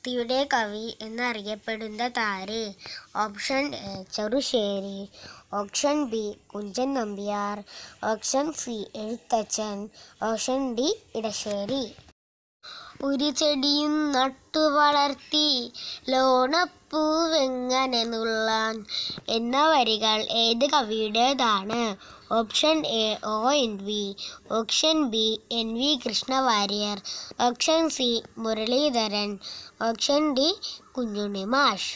ഭക്തിയുടെ കവി എന്നറിയപ്പെടുന്ന താര് option A Cherusseri option B Kunchan Nambiar option C Ezhuthachan option D Edasseri ഒരു ചെടിയും നട്ടു വളർത്തി ലോണപ്പൂവെങ്ങനെ നുള്ളാൻ എന്ന വരികൾ ഏത് കവിയുടേതാണ് option A O N V option B N V Krishna Variar option C Muraleedharan option D Kunjunni മാഷ്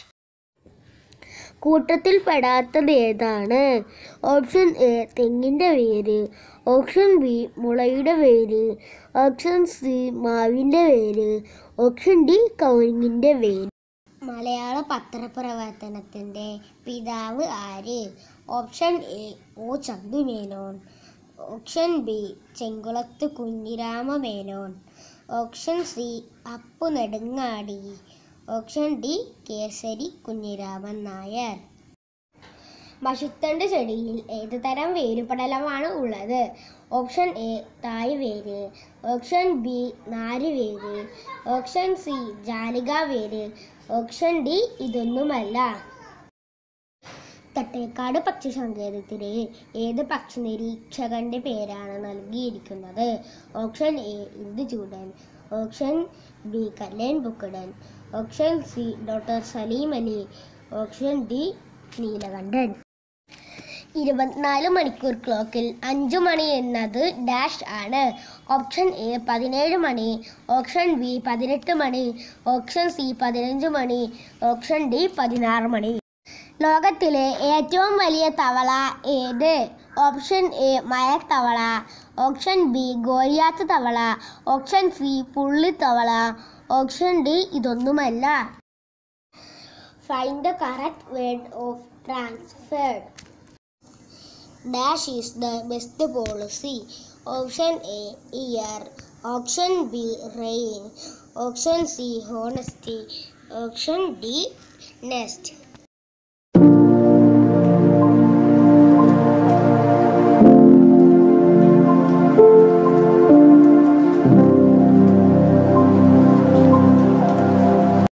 കൂട്ടത്തിൽ പെടാത്തത് ഏതാണ് ഓപ്ഷൻ എ തെങ്ങിൻ്റെ വേര് ഓപ്ഷൻ ബി മുളയുടെ വേര് ഓപ്ഷൻ സി മാവിൻ്റെ വേര് ഓപ്ഷൻ ഡി കൗങ്ങിൻ്റെ വേര് മലയാള പത്രപ്രവർത്തനത്തിൻ്റെ പിതാവ് ആര് option A O Chandu Menon option B Chengulath Kunhirama Menon option C Appu Nedungadi option D Kesari Kunhiraman Nair മഷിത്തണ്ട് ചെടിയിൽ ഏത് തരം വേരുപടലമാണ് ഉള്ളത് ഓപ്ഷൻ എ തായ് വേര് ഓപ്ഷൻ ബി നാര് വേര് ഓപ്ഷൻ സി ജാലിക വേര് ഓപ്ഷൻ ഡി ഇതൊന്നുമല്ല തട്ടേക്കാട് പക്ഷി സങ്കേതത്തിന് ഏത് പക്ഷി നിരീക്ഷകന്റെ പേരാണ് നൽകിയിരിക്കുന്നത് option A Induchoodan option B Kallen Pokkudan option C doctor Salim Ali option D Neelakantan ഇരുപത്തിനാല് മണിക്കൂർ ക്ലോക്കിൽ അഞ്ചു മണി എന്നത് ഡാഷ് ആണ് ഓപ്ഷൻ എ പതിനേഴ് മണി ഓപ്ഷൻ ബി പതിനെട്ട് മണി ഓപ്ഷൻ സി പതിനഞ്ച് മണി ഓപ്ഷൻ ഡി പതിനാറ് മണി ലോകത്തിലെ ഏറ്റവും വലിയ തവള ഏത് ഓപ്ഷൻ എ മയത്തവള ഓപ്ഷൻ ബി ഗോരിയാത്ത് തവള ഓപ്ഷൻ സി പുള്ളിത്തവള ഓപ്ഷൻ ഡി ഇതൊന്നുമല്ല find the correct word of transferred dash is the best policy option A ear option B rain option C honesty option D nest